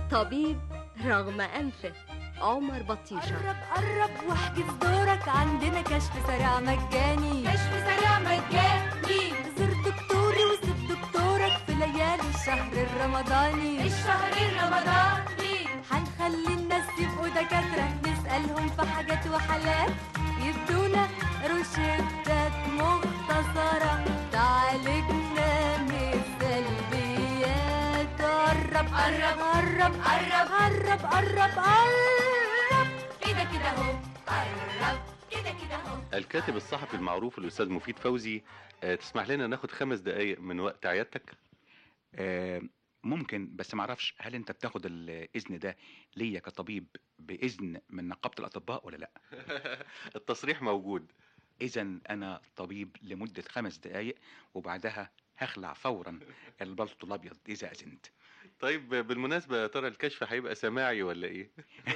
طبيب رغم أنفه عمر بطيشة قرب قرب واحجز دورك عندنا كشف سريع مجاني كشف سريع مجاني زر دكتوري وسيب دكتورك في ليالي الشهر الرمضاني الشهر الرمضاني هنخلي الناس يبقوا دكاترة نسألهم في حاجات وحالات يدونا روشتات مختصرة تعالجنا من السلبيات قرب قرب قرب قرب قرب قرب قرب كده كده اهو قرب كده كده اهو الكاتب الصحفي المعروف الأستاذ مفيد فوزي آه، تسمح لنا ناخد خمس دقايق من وقت عيادتك آه، ممكن بس معرفش هل انت بتاخد الاذن ده ليا كطبيب باذن من نقابه الاطباء ولا لا التصريح موجود اذا انا طبيب لمده خمس دقائق وبعدها هخلع فورا البلطو الابيض اذا اذنت طيب بالمناسبة يا ترى الكشف هيبقى سماعي ولا إيه؟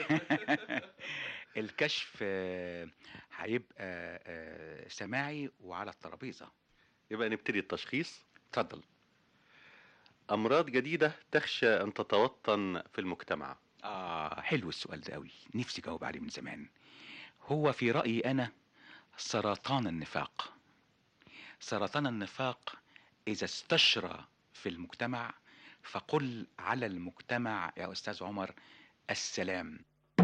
الكشف آه، هيبقى آه، سماعي وعلى الترابيزه يبقى نبتدي التشخيص اتفضل أمراض جديدة تخشى أن تتوطن في المجتمع اه حلو السؤال ده قوي نفسي اجاوب عليه من زمان هو في رايي انا سرطان النفاق سرطان النفاق اذا استشرى في المجتمع فقل على المجتمع يا استاذ عمر السلام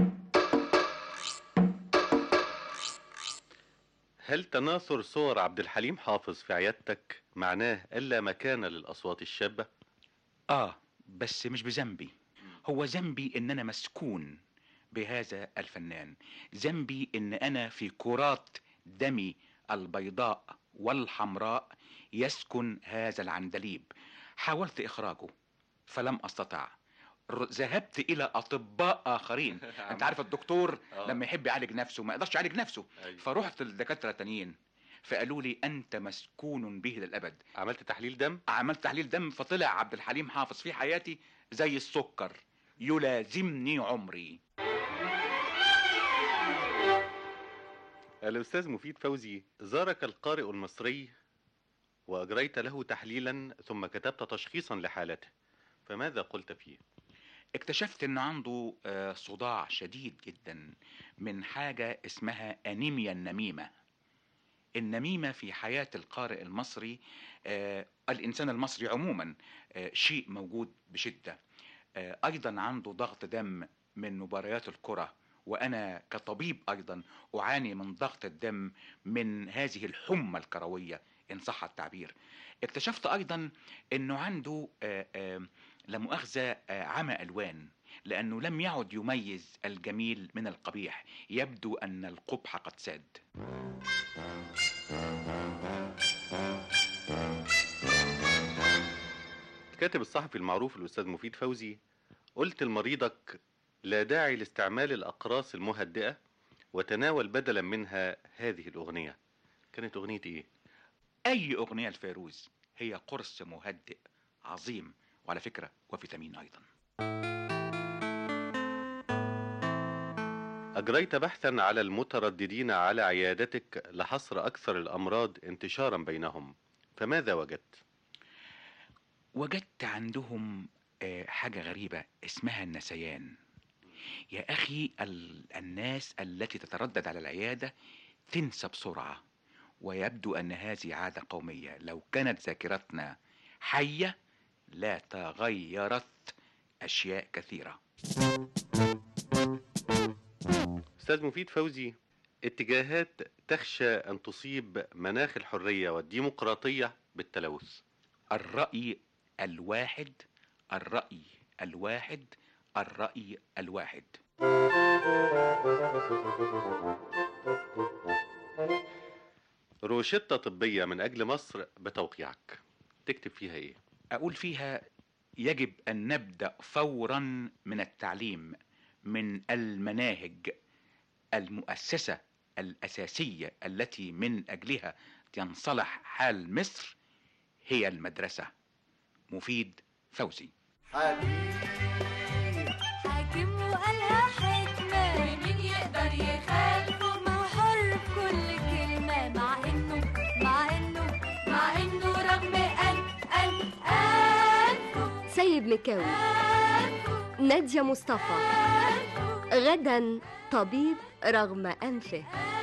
هل تناثر صور عبد الحليم حافظ في عيادتك معناه ألا مكان للأصوات الشابة؟ اه بس مش بذنبي هو ذنبي ان انا مسكون بهذا الفنان ذنبي ان انا في كرات دمي البيضاء والحمراء يسكن هذا العندليب حاولت اخراجه فلم استطع ر- ذهبت الى اطباء اخرين انت عارف الدكتور آه. لما يحب يعالج نفسه ما يقدرش يعالج نفسه أيوة. فرحت لدكاتره تانيين فقالوا لي انت مسكون به للابد عملت تحليل دم؟ عملت تحليل دم فطلع عبد الحليم حافظ في حياتي زي السكر يلازمني عمري الأستاذ مفيد فوزي زارك القارئ المصري وأجريت له تحليلا ثم كتبت تشخيصا لحالته فماذا قلت فيه؟ اكتشفت ان عنده آه، صداع شديد جدا من حاجة اسمها انيميا النميمة النميمة في حياة القارئ المصري آه، الانسان المصري عموما آه، شيء موجود بشدة آه، ايضا عنده ضغط دم من مباريات الكرة وانا كطبيب ايضا اعاني من ضغط الدم من هذه الحمى الكروية ان صح التعبير اكتشفت ايضا انه عنده آه، آه، لا مؤاخذة آه، عمى ألوان لأنه لم يعد يميز الجميل من القبيح يبدو أن القبح قد ساد الكاتب الصحفي المعروف الأستاذ مفيد فوزي قلت لمريضك لا داعي لاستعمال الأقراص المهدئة وتناول بدلا منها هذه الأغنية كانت أغنية إيه؟ أي أغنية الفيروز هي قرص مهدئ عظيم وعلى فكرة وفيتامين أيضا أجريت بحثا على المترددين على عيادتك لحصر أكثر الأمراض انتشارا بينهم فماذا وجدت؟ وجدت عندهم آه، حاجة غريبة اسمها النسيان يا أخي ال- الناس التي تتردد على العيادة تنسى بسرعة ويبدو أن هذه عادة قومية لو كانت ذاكرتنا حية لا تغيرت أشياء كثيرة أستاذ مفيد فوزي اتجاهات تخشى أن تصيب مناخ الحرية والديمقراطية بالتلوث الرأي الواحد الرأي الواحد الرأي الواحد روشتة طبية من أجل مصر بتوقيعك تكتب فيها إيه؟ أقول فيها يجب أن نبدأ فورا من التعليم من المناهج المؤسسة الأساسية التي من أجلها ينصلح حال مصر هي المدرسة مفيد فوزي حاكم وقالها حكمة ومين يقدر يخالفه ما هو حر في كل كلمة مع إنه مع إنه مع إنه رغم أن أن أنفه سيد مكاوي أنفه نادية مصطفى غدا طبيب رغم أنفه